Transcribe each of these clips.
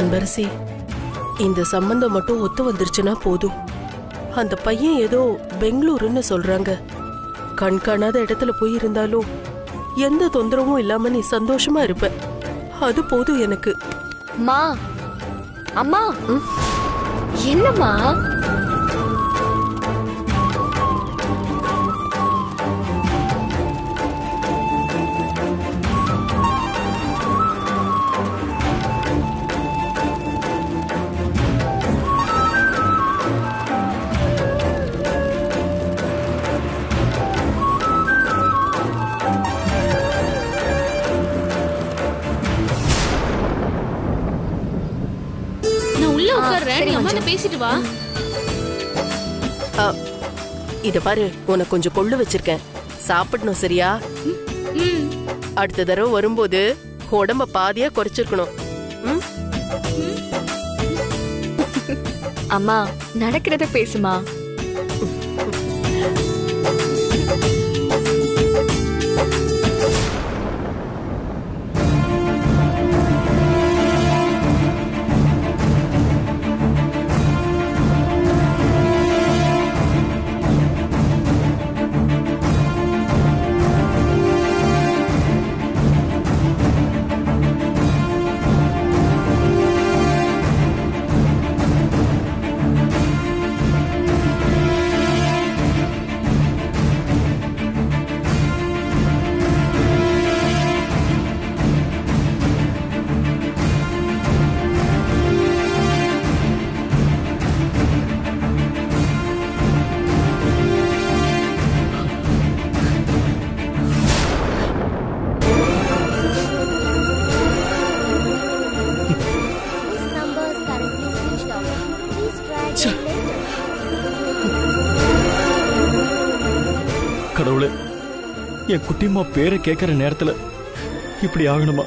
அன்பரசி இந்த சம்பந்தம் மட்டும் ஒத்து வந்துருச்சுன்னா போதும் அந்த பையன் ஏதோ பெங்களூருன்னு சொல்றாங்க கண் காணாத இடத்துல போய் இருந்தாலும் எந்த தொந்தரவும் இல்லாம நீ சந்தோஷமா இருப்ப அது போதும் எனக்கு மா அம்மா என்னம்மா நான் உள்ள உட்கார்றேன் சரி, நீ அம்மா மஞ்சு. பேசிட்டு வா அ, இத பாரு உனக்கு கொஞ்சம் கொள்ளு வச்சிருக்கேன் சாப்பிடணும் சரியா ம் அடுத்த தடவை வரும்போது உடம்ப பாதியா குறைச்சிருக்கணும் ம்? அம்மா நடக்கிறத பேசுமா This number is currently switched off. Please try again later. கடவுளே என் குட்டிம்மா பேரை கேட்கிற நேரத்துல இப்படி ஆகணுமா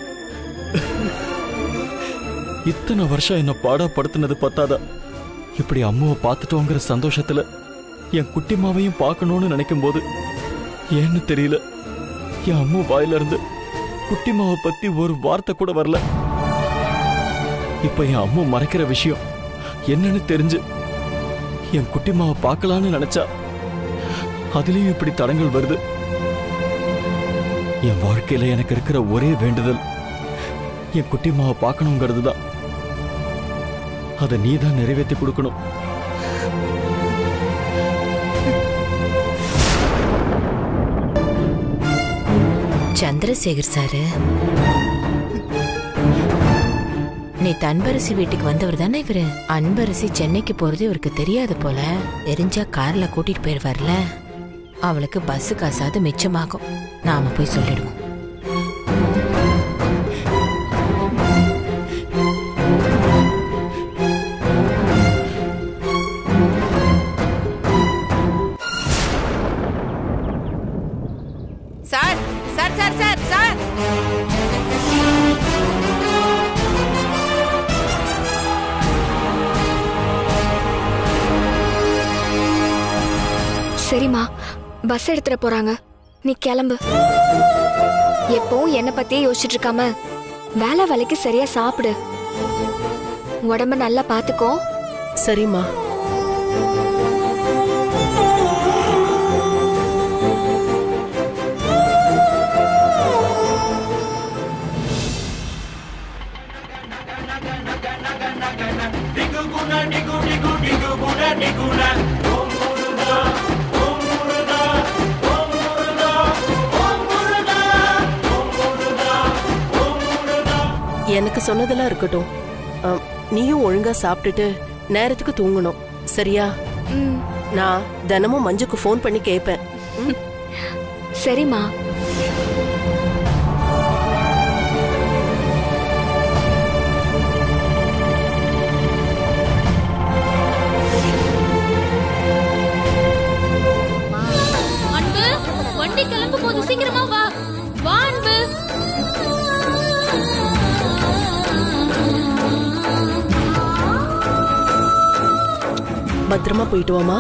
இத்தனை வருஷம் என்ன பாடப்படுத்தினது பத்தாதா இப்படி அம்மாவை பார்த்துட்டோங்கிற சந்தோஷத்துல என் குட்டிம்மாவையும் பார்க்கணும்னு நினைக்கும் போது ஏன்னு தெரியல என் அம்மா வாயில இருந்து குட்டிம்மாவை பத்தி ஒரு வார்த்தை கூட வரல இப்ப என் அம்மா மறைக்கிற விஷயம் என்னன்னு தெரிஞ்சு என் குட்டிம்மாவை பார்க்கலான்னு நினைச்சா அதுலயும் இப்படி தடங்கள் வருது என் வாழ்க்கையில எனக்கு இருக்கிற ஒரே வேண்டுதல் என் குட்டிம்மாவை பார்க்கணுங்கிறது தான் அதை நீ தான் நிறைவேற்றி கொடுக்கணும் சந்திரசேகர் சாரு நீ தன்பரசி வீட்டுக்கு வந்தவர் தானே இவரு அன்பரசி சென்னைக்கு போறது இவருக்கு தெரியாது போல தெரிஞ்சா கார்ல கூட்டிட்டு போயிருவார்ல அவளுக்கு பஸ் காசாவது மிச்சமாகும் நாம போய் சொல்லிடுவோம் sir sir sir sir sir சரிம்மா பஸ் எடுத்துட போறாங்க நீ கிளம்பு எப்பவும் என்ன பத்தியே யோசிச்சுட்டு இருக்காம வேலை வேலைக்கு சரியா சாப்பிடு உடம்ப நல்லா பாத்துக்கோ சரிம்மா எனக்கு சொன்னதெல்லாம் இருக்கட்டும் அம், நீயும் ஒழுங்கா சாப்பிட்டுட்டு நேரத்துக்கு தூங்கணும் சரியா ம் நான் தினமும் மஞ்சுக்கு ஃபோன் பண்ணி கேட்பேன் சரிம்மா அன்பு வண்டி கிளம்பும் போது சீக்கிரமா வா வா அன்பு பத்திரமா போயிட்டு வாமா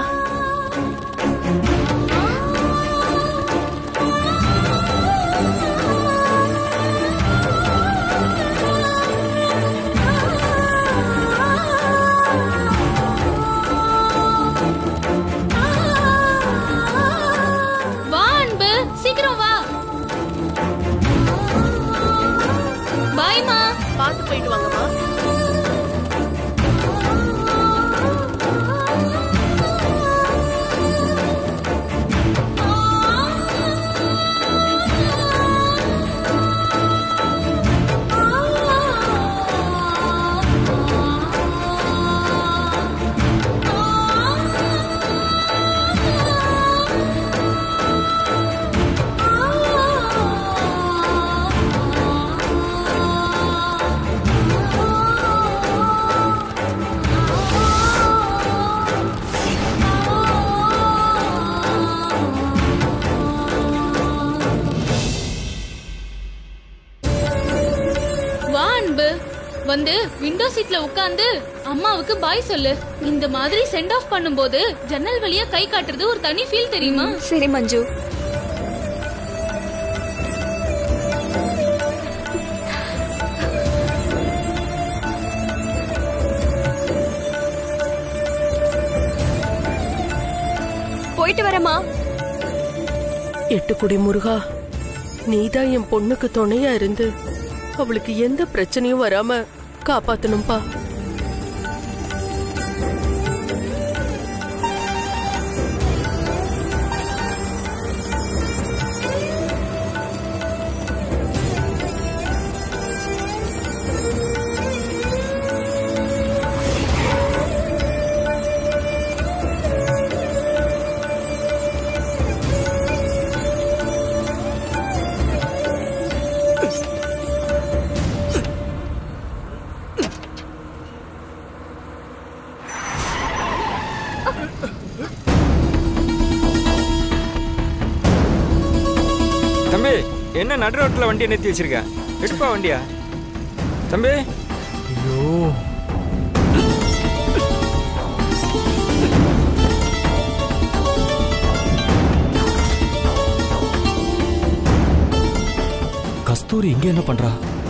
அன்பு வந்து விண்டோ சீட்ல உட்கார்ந்து அம்மாவுக்கு பாய் சொல்லு இந்த மாதிரி சென்ட் ஆஃப் பண்ணும்போது ஜன்னல் வழியா கை காட்டுறது ஒரு தனி ஃபீல் தெரியுமா சரி மஞ்சு போயிட்டு வரமா எட்டுக்குடி முருகா நீதான் என் பொண்ணுக்கு துணையா இருந்து அவளுக்கு எந்த பிரச்சனையும் வராம காப்பாத்தணும்பா தம்பி என்ன நடு ரோட்டில் வண்டியை நிறுத்தி வச்சிருக்க எடுப்பா வண்டியா தம்பி ஐயோ கஸ்தூரி இங்க என்ன பண்றா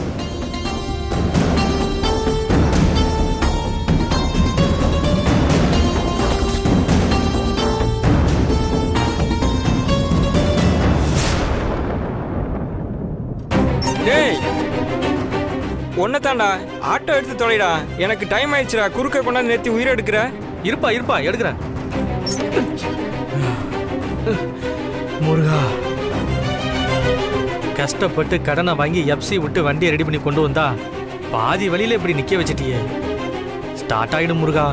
டேய் ஒன்ன தாண்டா ஆட்டோ எடுத்து தொலைடா எனக்கு டைம் ஆயிடுச்சுடா குறுக்க கொண்டாந்து நிறுத்தி உயிரை எடுக்கிற இருப்பா இருப்பா எடுக்கிறேன் முருகா கஷ்டப்பட்டு கடனை வாங்கி எஃப்சி விட்டு வண்டியை ரெடி பண்ணி கொண்டு வந்தா பாதி வழியில இப்படி நிக்க வச்சிட்டியே ஸ்டார்ட் ஆயிடும் முருகா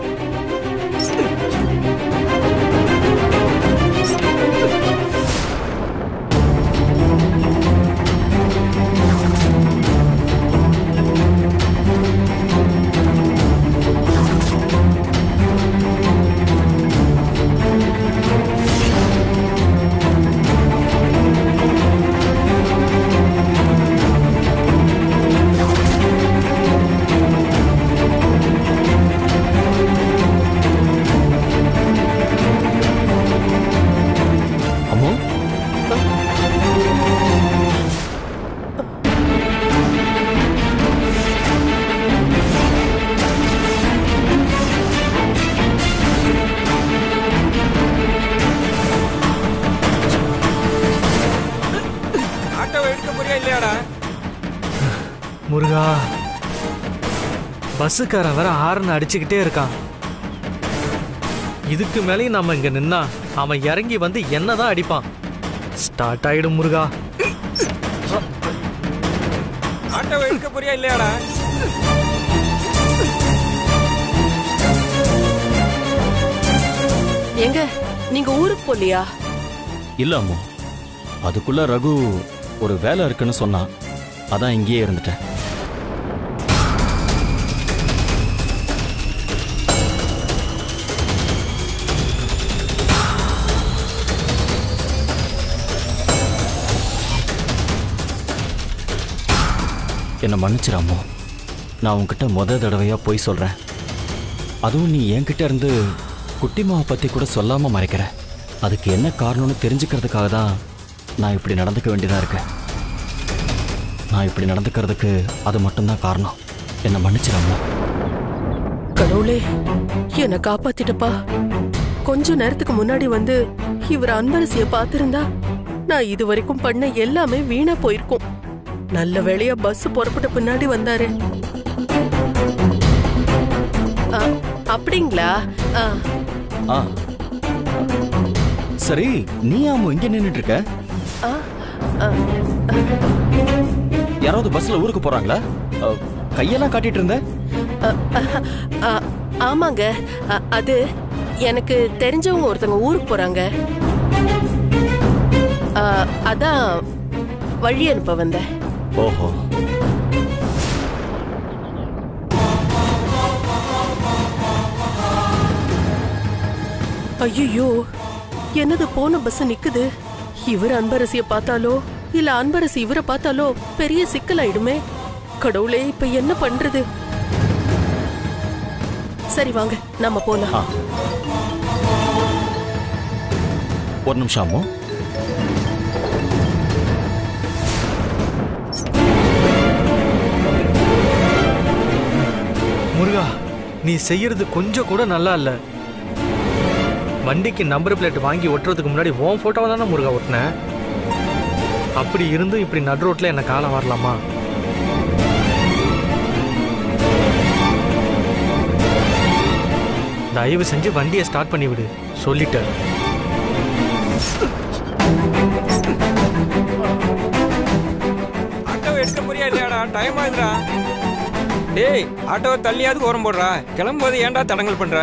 அம்மோ ஆட்டோவை எடுக்க போறியா இல்லையாடா முருகா பஸ்ஸுக்காரன் வேற ஹார்ன் அடிச்சுக்கிட்டே இருக்கான் இதுக்கு மேலேயும் நம்ம இங்க நின்னா அவன் இறங்கி வந்து என்னதான் அடிப்பான் ஸ்டார்ட் ஆயிடும் முருகா ஆட்டோவை எடுக்க போறியா இல்லையாடா எங்க நீங்க ஊருக்கு போலியா இல்ல அம்மோ அதுக்குள்ள ரகு ஒரு வேலை இருக்குன்னு சொன்னான் அதான் இங்கேயே இருந்துட்டேன் என்னை மன்னிச்சிரு அம்மோ நான் உன்கிட்ட முத தடவையா போய் சொல்றேன் அதுவும் நீ என்கிட்ட இருந்து குட்டிமாவை பத்தி கூட சொல்லாம மறைக்கிற அதுக்கு என்ன காரணம்னு தெரிஞ்சுக்கிறதுக்காக தான் நான் இப்படி நடந்துக்க வேண்டியதா இருக்கு நான் இப்படி நடந்துக்கிறதுக்கு அது மட்டும்தான் காரணம் என்னை மன்னிச்சிடாமோ கடவுளே என்னை காப்பாத்திட்டப்பா கொஞ்ச நேரத்துக்கு முன்னாடி வந்து இவர் அன்பரசிய பார்த்திருந்தா நான் இது வரைக்கும் பண்ண எல்லாமே வீணா போயிருக்கும் நல்ல வேளையா பஸ் புறப்பட்ட பின்னாடி வந்தாரு ஆ, அப்படிங்களா ஆ, ஆ சரி நீ ஆமோ இங்க நின்னுட்டு இருக்க ஆ, ஆ, யாராவது பஸ்ல ஊருக்கு போறாங்களா அ, கையெல்லாம் காட்டிட்டு இருந்த ஆ, ஆ, ஆமாங்க ஆ, அது எனக்கு தெரிஞ்சவங்க ஒருத்தங்க ஊருக்கு போறாங்க ஆ, அதான் வழி அனுப்ப வந்தேன் ஓஹோ ஐயோ என்னது போன பஸ் நிக்குது இவர் அன்பரசிய பார்த்தாலோ இல்ல அன்பரசி இவரை பார்த்தாலோ பெரிய சிக்கலாயிடுமே கடவுளே இப்ப என்ன பண்றது சரி வாங்க நம்ம போலாம் ஆ. ஒரு நிமிஷம் அம்மு முருகா நீ செய்யறது கொஞ்சம் கூட நல்லா இல்ல வண்டிக்கு நம்பர் பிளேட் வாங்கி ஒட்டுறதுக்கு முன்னாடி உன் போட்டோவை தானே முருகா ஒட்டினேன் அப்படி இருந்தும் இப்படி நடு ரோட்ல என்ன காலம் வரலாமா தயவு செஞ்சு வண்டியை ஸ்டார்ட் பண்ணி விடு சொல்லிட்டேன் ஆட்டோவை எடுக்க முடியா இல்லையாடா டைம் ஆகுதுடா டேய் ஆட்டோவை தள்ளியாவது ஓரம் போடுறா கிளம்பும்போது ஏன்டா தடங்கல் பண்ற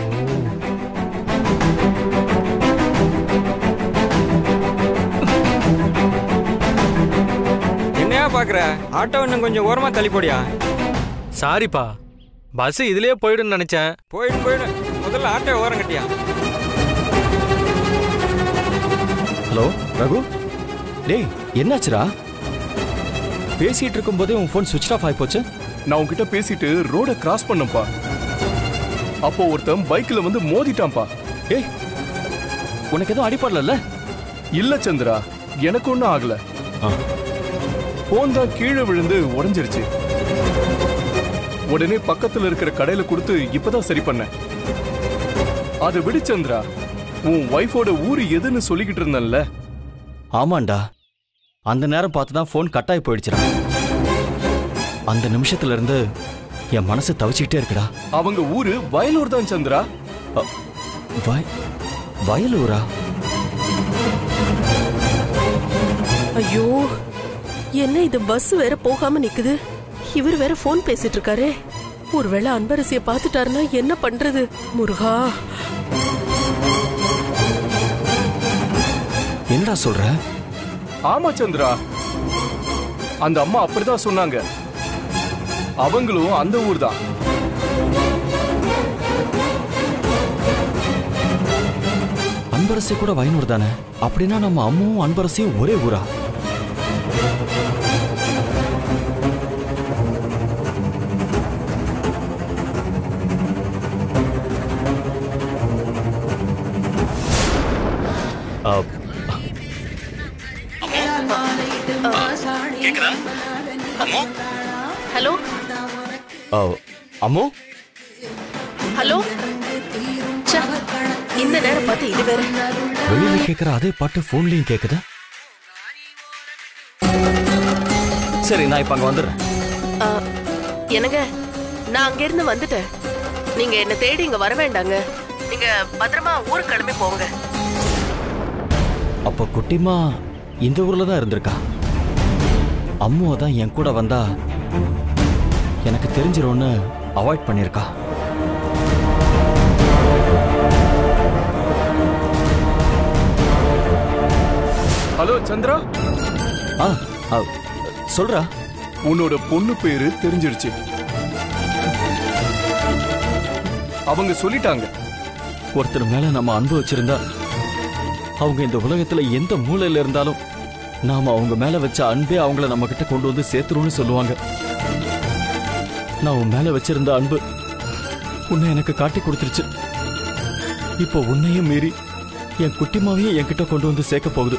என்னையா பாக்குற ஆட்டோ இன்னும் கொஞ்சம் ஓரமா தள்ளி போடியா சாரிப்பா பஸ் இதுலயே போயிடும்னு நினைச்சேன் போயிடு போயிடு முதல்ல ஆட்டோ ஓரம் கட்டியா ஹலோ ரகு டேய் என்னாச்சுடா பேசிட்டு இருக்கும்போதே உன் ஃபோன் சுவிட்ச் ஆஃப் ஆகி போச்சு நான் உன்கிட்ட பேசிட்டு ரோட கிராஸ் பண்ணப்பா அப்போ ஒருத்தன் பைக்ல வந்து மோதிட்டான்ப்பா ஏய் உனக்கு எதுவும் அடிப்படல இல்ல சந்திரா எனக்கு ஒண்ணும் ஆகல போன் தான் கீழே விழுந்து உடைஞ்சிருச்சு உடனே பக்கத்துல இருக்கிற கடையில கொடுத்து இப்பதான் சரி பண்ணேன் அது விடு சந்திரா உன் ஒய்ஃபோட ஊரு எதுன்னு சொல்லிக்கிட்டு இருந்தேன்ல ஆமாண்டா அந்த நேரம் பார்த்து தான் ஃபோன் கட்டாயி போயிடுச்சுடா அந்த நிமிஷத்துல இருந்து என் மனசு தவிச்சுக்கிட்டே இருக்குடா அவங்க ஊரு வயலூர் தான் சந்திரா அ, வய- வயலூரா ஐயோ என்ன இது பஸ் வேற போகாம நிக்குது இவர் வேற ஃபோன் பேசிட்டு இருக்காரே ஒருவேளை அன்பரசிய பாத்துட்டாருன்னா என்ன பண்றது முருகா என்னடா சொல்ற ஆமா சந்திரா அந்த அம்மா அப்படிதான் சொன்னாங்க அவங்களும் அந்த ஊர் தான் அன்பரசி கூட வயனூர் தானே அப்படின்னா நம்ம அம்மாவும் அன்பரசியும் ஒரே ஊரா அ, ஹலோ அ, அம்மு ஹலோ ச்சே, இந்த நேரம் பார்த்து இது வேற வெளியில கேக்குற அதே பாட்டு போன்லயும் கேக்குதா சரி நான் இப்ப அங்க வந்துடுறேன் ஆ, என்னங்க நான் அங்க இருந்து வந்துட்டேன் நீங்க என்ன தேடி இங்க வர வேண்டாங்க நீங்க பத்திரமா ஊருக்கு கிளம்பி போங்க அப்ப குட்டிமா இந்த ஊர்ல தான் இருந்திருக்கா அம்முவ தான் என் கூட வந்தா எனக்கு தெரிஞ்சிரும்னு அவாய்ட் பண்ணிருக்கா ஹலோ சந்திரா ஆ ஆ, சொல்றா உன்னோட பொண்ணு பேரு தெரிஞ்சிருச்சு அவங்க சொல்லிட்டாங்க ஒருத்தர் மேல நம்ம அன்பு வச்சிருந்தா அவங்க இந்த உலகத்துல எந்த மூலையில இருந்தாலும் நாம அவங்க மேல வச்ச அன்பே அவங்கள நம்ம கிட்ட கொண்டு வந்து சேர்த்துரும்னு சொல்லுவாங்க நான் உன் மேல வச்சிருந்த அன்பு உன்னை எனக்கு காட்டி கொடுத்துருச்சு இப்போ உன்னையும் மீறி என் குட்டிமாவையும் என்கிட்ட கொண்டு வந்து சேர்க்க போகுது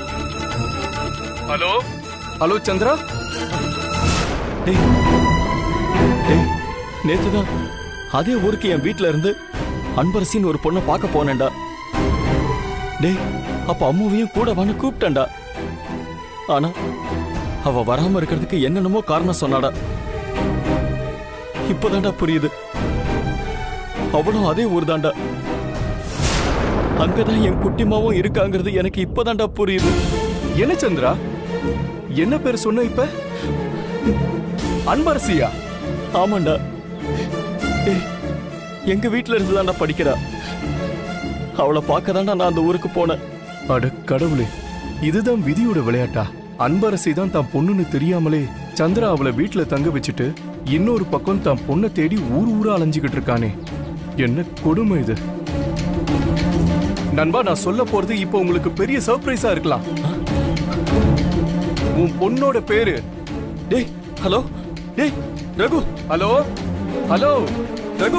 ஹலோ ஹலோ சந்திரா டேய் டேய் நேத்துதான் அதே ஊருக்கு என் வீட்ல இருந்து அன்பரசின்னு ஒரு பொண்ணை பார்க்க போனேன்டா டேய் அப்ப அம்மாவையும் கூட வான்னு கூப்பிட்டேன்டா ஆனா அவ வராம இருக்கிறதுக்கு என்னென்னமோ காரணம் சொன்னாடா இப்பதான்டா புரியுது அவளும் அதே ஊர் தான்டா அங்கதான் என் குட்டிமாவும் இருக்காங்கிறது எனக்கு இப்பதான்டா புரியுது என்ன சந்திரா என்ன பேர் சொன்ன இப்ப அன்பரசியா ஆமாண்டா ஏய், எங்க வீட்ல இருந்து தான்டா படிக்கிறா அவளை பார்க்க நான் அந்த ஊருக்கு போனேன் அட கடவுளே இதுதான் விதியோட விளையாட்டா அன்பரசி தான் தான் பொண்ணுன்னு தெரியாமலே சந்திரா அவளை வீட்டுல தங்க வச்சுட்டு இன்னொரு பக்கம் தான் பொண்ணை தேடி ஊர் ஊரா அலைஞ்சுக்கிட்டு இருக்கானே என்ன கொடுமை இது நண்பா நான் சொல்ல போறது இப்போ உங்களுக்கு பெரிய சர்ப்ரைஸா இருக்கலாம் உன் பொண்ணோட பேரு டேய் ஹலோ டேய் ரகு ஹலோ ஹலோ ரகு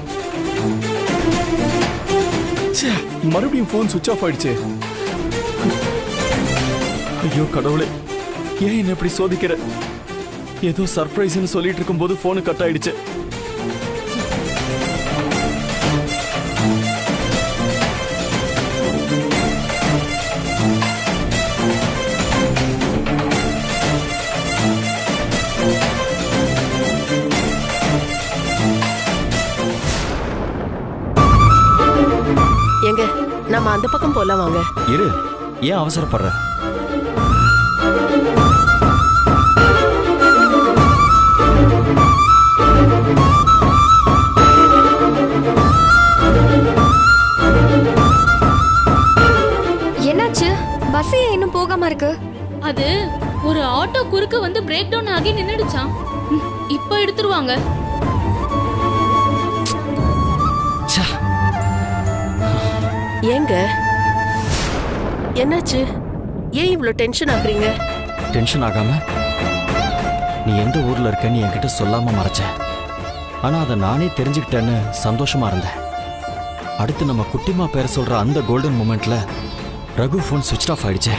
ச்சே, மறுபடியும் ஃபோன் சுவிட்ச் ஆஃப் ஆயிடுச்சு ஐயோ கடவுளே ஏன் என்ன இப்படி சோதிக்கிற ஏதோ சர்ப்ரைஸ்னு சொல்லிட்டு இருக்கும்போது போனு கட் ஆயிடுச்சு எங்க நம்ம அந்த பக்கம் போலாம் வாங்க இரு ஏன் அவசரப்படுற என்னாச்சு பஸ் ஏன் இன்னும் போகாம இருக்கு அது ஒரு ஆட்டோ குறுக்க வந்து பிரேக் டவுன் ஆகி நின்னுடுச்சான் ம், இப்போ எடுத்துருவாங்க ச்சே, ஏங்க என்னாச்சு ஏன் இவ்ளோ டென்ஷன் ஆகுறீங்க டென்ஷன் ஆகாம நீ எந்த ஊர்ல இருக்கன்னு என்கிட்ட சொல்லாம மறைச்ச ஆனா அதை நானே தெரிஞ்சுக்கிட்டேன்னு சந்தோஷமா இருந்தேன் அடுத்து நம்ம குட்டிமா பேரை சொல்ற அந்த கோல்டன் மூமெண்ட்ல ரகு ஃபோன் சுவிட்ச் ஆஃப் ஆயிடுச்சே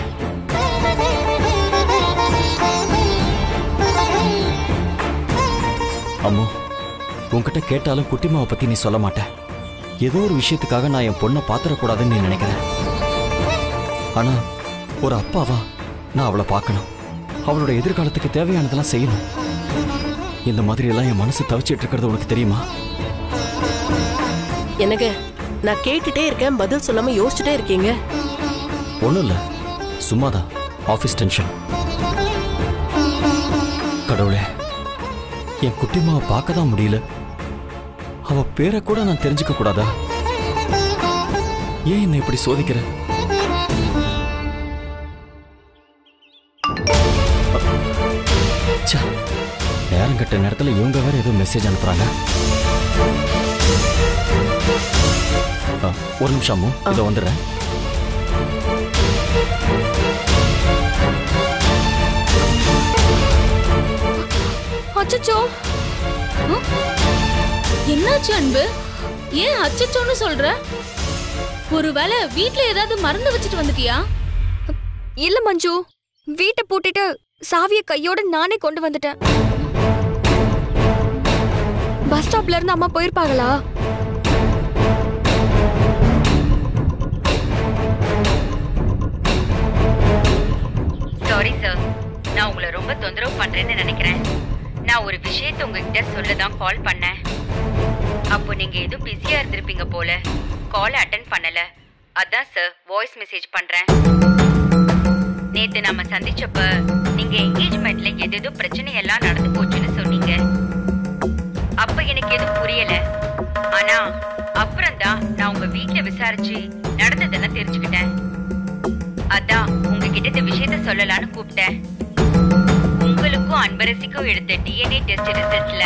அம்மோ உன்கிட்ட கேட்டாலும் குட்டிமாவை பத்தி நீ சொல்ல மாட்ட ஏதோ ஒரு விஷயத்துக்காக நான் என் பொண்ணை பாத்திரக்கூடாதுன்னு நீ நினைக்கிற ஆனா ஒரு அப்பாவா நான் அவளை பார்க்கணும் அவளோட எதிர்காலத்துக்கு தேவையானதெல்லாம் செய்யணும் இந்த மாதிரி எல்லாம் என் மனசு தவிச்சிட்டு இருக்கிறது உனக்கு தெரியுமா என்னங்க நான் கேட்டுட்டே இருக்கேன் பதில் சொல்லாம யோசிச்சுட்டே இருக்கீங்க ஒன்றும் இல்லை சும்மாதான் ஆஃபீஸ் டென்ஷன் கடவுளே என் குட்டிமாவை பார்க்க தான் முடியல அவ பேரை கூட நான் தெரிஞ்சுக்க கூடாதா ஏன் என்னை இப்படி சோதிக்கிற ச்சே, நேரம் கட்ட நேரத்துல இவங்க வேற ஏதோ மெசேஜ் அனுப்புறாங்க ஆ, ஒரு நிமிஷம் அம்மு இதோ வந்துடுறேன் அச்சச்சோ என்னாச்சு அன்பு ஏன் அச்சச்சோன்னு சொல்ற ஒருவேளை வீட்ல ஏதாவது மறந்து வச்சுட்டு வந்துட்டியா இல்ல மஞ்சு வீட்டை பூட்டிட்டு சாவிய கையோட நானே கொண்டு வந்துட்டேன் பஸ் ஸ்டாப்ல இருந்து அம்மா போயிருப்பாங்களா சாரி சார் நான் உங்களை ரொம்ப தொந்தரவு பண்றேன்னு நினைக்கிறேன் நான் ஒரு விஷயத்தை உங்ககிட்ட சொல்ல தான் கால் பண்ணேன் அப்போ நீங்க எதுவும் பிஸியா இருந்திருப்பீங்க போல கால் அட்டன் பண்ணல அதான் சார் வாய்ஸ் மெசேஜ் பண்றேன் நேத்து நம்ம சந்திச்சப்ப நீங்க என்கேஜ்மெண்ட்ல எதேதோ பிரச்சனை எல்லாம் நடந்து போச்சுன்னு சொன்னீங்க அப்ப எனக்கு எதுவும் புரியல ஆனா அப்புறம் தான் நான் உங்க வீட்ல விசாரிச்சு நடந்ததெல்லாம் தெரிஞ்சுக்கிட்டேன் அதான் உங்ககிட்ட இந்த விஷயத்த சொல்லலாம்னு கூப்பிட்டேன் உங்களுக்கும் அன்பரசிக்கும் எடுத்த டிஎன்ஏ டெஸ்ட் ரிசல்ட்ல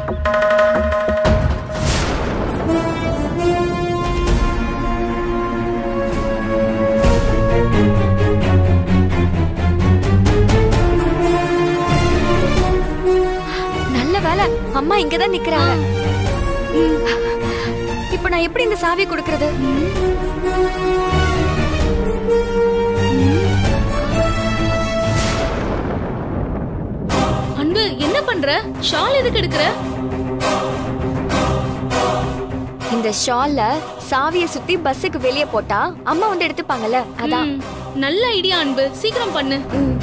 நல்ல வேலை அம்மா இங்கதான் நிக்கிறாங்க ம். இப்ப நான் எப்படி இந்த சாவி கொடுக்கறது அன்பு என்ன பண்ற ஷால் எதுக்கு எடுக்கிற இந்த ஷால்ல சாவிய சுத்தி பஸ்ஸுக்கு வெளியே போட்டா அம்மா வந்து எடுத்துப்பாங்கல்ல அதான் ம், நல்ல ஐடியா அன்பு சீக்கிரம் பண்ணு ம்.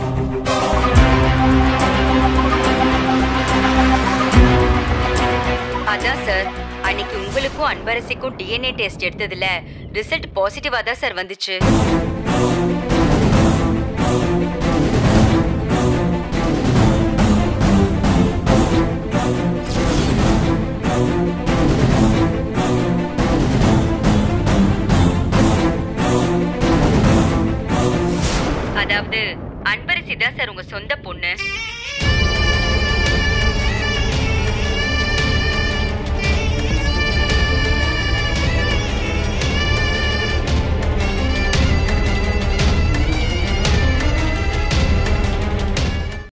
அதான் சார் அன்னைக்கு உங்களுக்கும் அன்பரசிக்கும் டிஎன்ஏ டெஸ்ட் எடுத்ததுல ரிசல்ட் பாசிட்டிவா தான் சார் வந்துச்சு அதாவது அன்பரசி தான் சார் உங்க சொந்த பொண்ணு